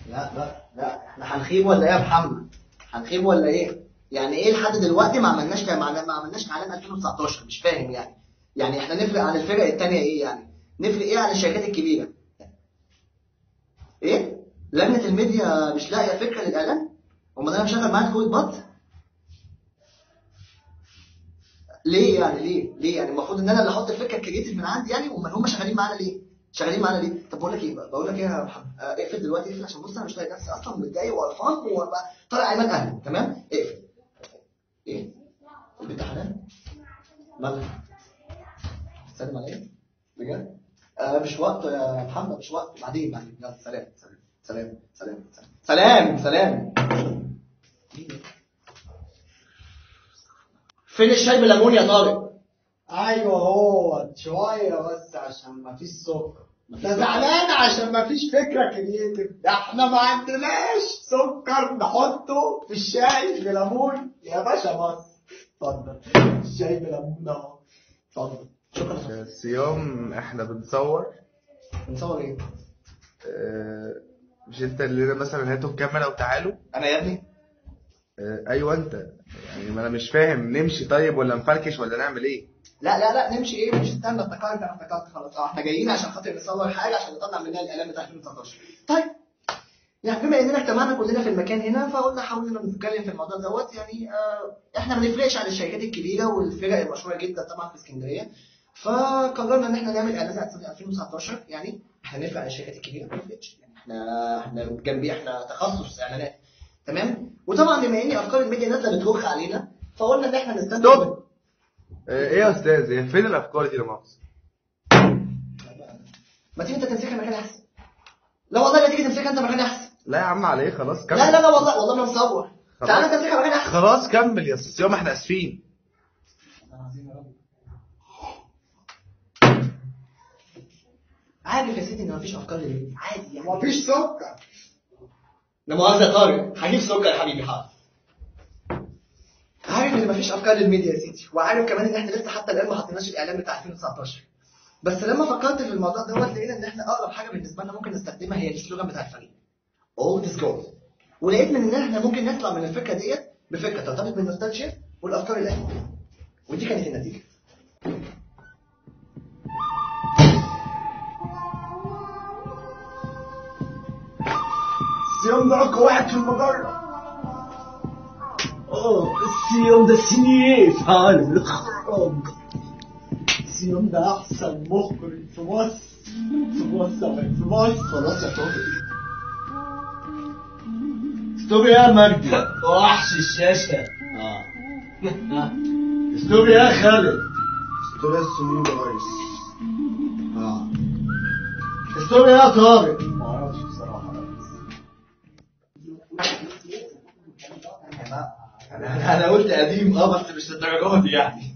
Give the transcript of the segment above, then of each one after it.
لا لا لا احنا هنخيب ولا ايه يا محمد هنخيب ولا ايه يعني ايه لحد دلوقتي ما عملناش ما ما عملناش اعلان 2019 مش فاهم يعني يعني احنا نفرق عن الفرق التانية ايه يعني نفرق ايه عن الشركات الكبيرة ايه لجنة الميديا مش لاقية فكرة للاعلان امال انا مشغل معاك كود بط ليه يعني ليه ليه يعني المفروض ان انا اللي احط الفكره الكريتيف من عندي يعني امال هم شغالين معانا ليه شغالين معانا ليه طب بقول لك ايه بقول لك ايه يا محمد آه، اقفل دلوقتي اقفل عشان بص انا مش طايق نفسي اصلا متضايق وقرفان وطالع ايمان اهلي تمام اقفل ايه البنت حنان مالها بتسلم عليا بجد آه مش وقت يا محمد مش وقت بعدين بعدين يلا سلام سلام سلام سلام سلام سلام فين الشاي بالليمون يا طارق ايوه هو شويه بس عشان ما فيش سكر ده زعلان عشان ما فيش فكره كرييتيف ده احنا ما عندناش سكر نحطه في الشاي بليمون يا باشا مصر اتفضل الشاي بليمون اهو اتفضل شكرا بس يوم احنا بنصور بنصور ايه آه، مش انت اللي مثلا هاتوا الكاميرا وتعالوا انا يا ابني آه، ايوه انت يعني ما انا مش فاهم نمشي طيب ولا نفركش ولا نعمل ايه لا لا لا نمشي ايه مش استنى افتكرت انا افتكرت خلاص اه احنا جايين عشان خاطر نصور حاجه عشان نطلع منها الاعلان بتاع 2019 طيب يعني بما اننا اجتمعنا كلنا في المكان هنا فقلنا حاولنا نتكلم في الموضوع دوت يعني آه احنا ما بنفرقش عن الشركات الكبيره والفرق المشهوره جدا طبعا في اسكندريه فقررنا ان احنا نعمل اعلان سنه 2019 يعني احنا نفرق عن الشركات الكبيره ما نفرقش يعني احنا احنا جنبي احنا تخصص اعلانات تمام وطبعا بما ان افكار الميديا نازله بترخ علينا فقلنا ان احنا نستنى ستوب آه، ايه يا استاذ هي فين الافكار دي لا مؤاخذة ما تيجي انت تمسكها مكان احسن لا والله لا تيجي تمسكها انت مكان احسن لا يا عم على ايه خلاص كمل لا لا لا والله والله ما مصور خلاص. تعالى انت تمسكها مكان احسن خلاص كمل يا استاذ يوم احنا اسفين عارف يا سيدي ان مفيش افكار للميديا عادي يعني ما فيش سكر لا مؤاخذه يا طارق هجيب سكر يا حبيبي حاضر عارف ان مفيش افكار للميديا يا سيدي وعارف كمان ان احنا لسه حتى الان ما حطيناش الاعلان بتاع 2019 بس لما فكرت في الموضوع دوت لقينا ان احنا اقرب حاجه بالنسبه لنا ممكن نستخدمها هي السلوجان بتاع الفريق All is gold ولقيت من ان احنا ممكن نطلع من الفكره ديت بفكره ترتبط بالنوستالجيا والافكار القديمه ودي كانت النتيجه الصيام ده اقوى واحد في المجره اه الصيام ده سنيه في عالم الاخراج الصيام ده احسن مخرج في مصر في مصر في مصر خلاص يا طارق ستوب يا مجدي وحش الشاشة اه ستوب يا خالد اشتري السمين ده ريس اه ستوب يا طارق ما اعرفش بصراحه انا انا قلت قديم اه بس مش للدرجه دي يعني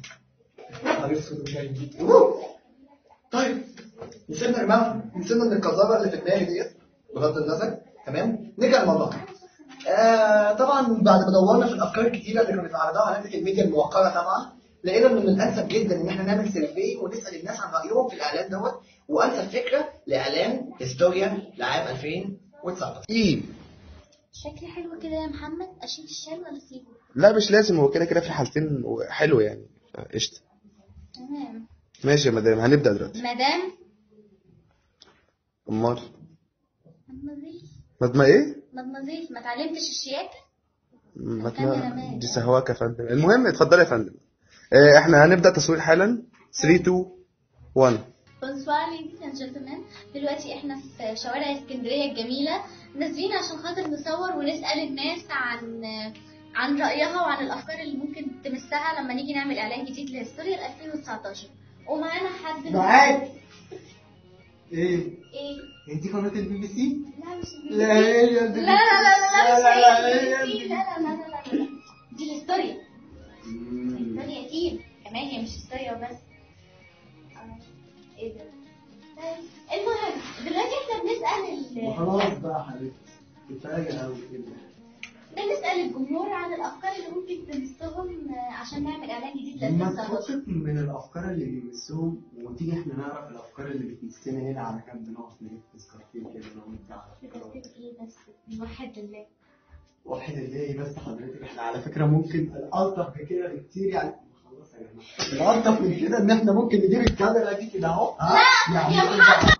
طيب نسيبنا يا جماعه نسيبنا من القذاره اللي في دماغي ديت بغض النظر تمام نرجع للموضوع آه طبعا بعد ما دورنا في الافكار الكتيره اللي كانت عرضها على لجنه الميديا الموقره طبعا لقينا ان من الانسب جدا ان احنا نعمل سيرفي ونسال الناس عن رايهم في الاعلان دوت وانسب فكره لاعلان هيستوريا لعام 2019 ايه شكلي حلو كده يا محمد اشيل الشال ولا اسيبه لا مش لازم هو كده كده في حالتين حلو يعني قشطه تمام ماشي يا مدام هنبدا دلوقتي مدام امال مدمزيل مدام ايه مدمزيل ما اتعلمتش الشياكه مدام دي سهواك يا فندم المهم اتفضل يا فندم آه، احنا هنبدا تصوير حالا 3 2 1 بونسوار ليديز اند جنتلمان دلوقتي احنا في شوارع اسكندريه الجميله نازلين عشان خاطر نصور ونسال الناس عن عن رايها وعن الافكار اللي ممكن تمسها لما نيجي نعمل اعلان جديد لهستوريا 2019 ومعانا حد من- معاك ايه ايه انت قناه البي بي سي لا مش لا هي لا لا لا لا مش لا لا هي. لا دي- لا لا لا لا لا دي الهستوريا الهستوريا تيم كمان هي مش هستوريا وبس آه، ايه ده طيب، المهم دلوقتي احنا بنسأل ال خلاص بقى يا حبيبتي كفايه قوي كده بنسال الجمهور عن الافكار اللي ممكن تمسهم آه، عشان نعمل اعلان جديد ما للفيلم تفكك من الافكار اللي بيمسهم وتيجي احنا نعرف الافكار اللي بتمسنا هنا على جنب نقف نركز كارتين كده لو انت على فكره ايه بس نوحد لله واحد اللي إيه بس حضرتك احنا على فكره ممكن الالطف من كده بكتير يعني خلاص يا جماعه الالطف من كده ان احنا ممكن نجيب الكاميرا دي كده اهو يعني يا محمد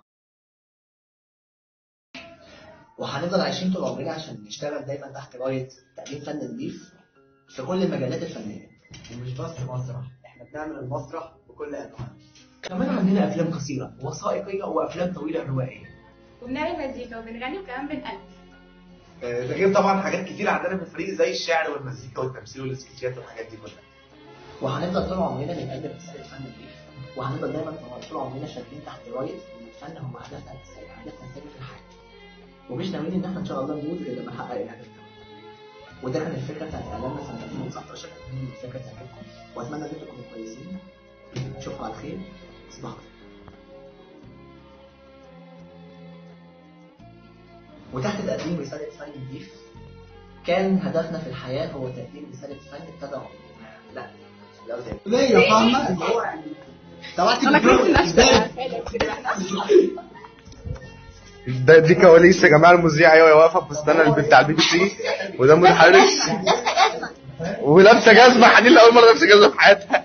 وهنفضل عايشين طول عمرنا عشان نشتغل دايما تحت رايه تقديم فن نظيف في كل المجالات الفنيه ومش بس مسرح احنا بنعمل المسرح بكل انواعه كمان عندنا افلام قصيره وثائقيه وافلام طويله روائيه وبنعمل مزيكا وبنغني وكمان بنقلد آه، ده غير طبعا حاجات كتير عندنا في الفريق زي الشعر والمزيكا والتمثيل والسكتشات والحاجات دي كلها وهنفضل طول عمرنا بنقدم رساله فن نظيف وهنفضل دايما طول عمرنا شغالين تحت رايه ان الفن هو هدفنا الاساسي هدفنا الاساسي في الحياه ومش ناويين ان احنا ان شاء الله نموت غير لما نحقق الهدف ده وده كان الفكره بتاعت اعلاننا سنه 2019 اتمنى ان الفكره تعجبكم واتمنى ان انتم تكونوا كويسين اشوفكم على خير تصبحوا على خير. وتحت تقديم رساله فن نضيف كان هدفنا في الحياه هو تقديم رساله فن ابتدى لا لا زي ليه فاهمه اللي هو يعني طلعت انا كنت نفسي ده دي كواليس يا جماعه المذيعه ايوه واقفه في فستان الب- بتاع البي بي سي وده متحرك ولابسه جزمه حنين لاول مره لابسه جزمه في حياتها